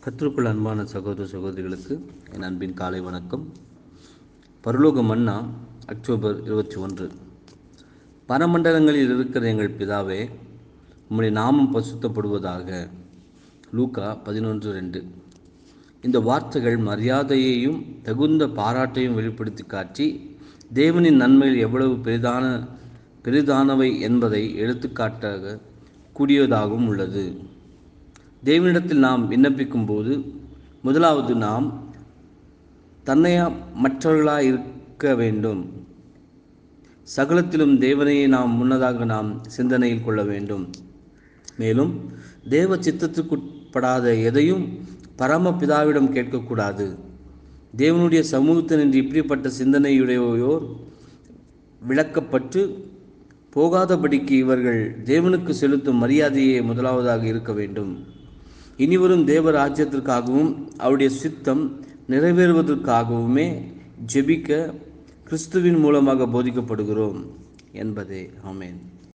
கத்திற்குள் அன்பான சகோதர சகோதரிகளுக்கு என் அன்பின் காலை வணக்கம் பரலோக மன்னா அக்டோபர் இருபத்தி ஒன்று பரமண்டலங்களில் இருக்கிற எங்கள் பிதாவே உம்முடைய நாமம் பசுத்தப்படுவதாக லூக்கா பதினொன்று ரெண்டு இந்த வார்த்தைகள் மரியாதையையும் தகுந்த பாராட்டையும் வெளிப்படுத்தி காட்டி தேவனின் நன்மைகள் எவ்வளவு பெரிதான பெரிதானவை என்பதை எடுத்துக்காட்டாக கூடியதாகவும் உள்ளது தேவனிடத்தில் நாம் விண்ணப்பிக்கும் போது முதலாவது நாம் தன்னையா மற்றவர்களாக இருக்க வேண்டும் சகலத்திலும் தேவனையே நாம் முன்னதாக நாம் சிந்தனையில் கொள்ள வேண்டும் மேலும் தேவ சித்தத்துக்குட்படாத எதையும் பரமபிதாவிடம் கேட்கக்கூடாது தேவனுடைய சமூகத்தினின்று இப்படிப்பட்ட சிந்தனையுடையோர் விளக்கப்பட்டு போகாதபடிக்கு இவர்கள் தேவனுக்கு செலுத்தும் மரியாதையே முதலாவதாக இருக்க வேண்டும் இனிவரும் தேவ ராஜ்யத்திற்காகவும் அவருடைய சித்தம் நிறைவேறுவதற்காகவுமே ஜெபிக்க கிறிஸ்துவின் மூலமாக போதிக்கப்படுகிறோம் என்பதே ஆமேன்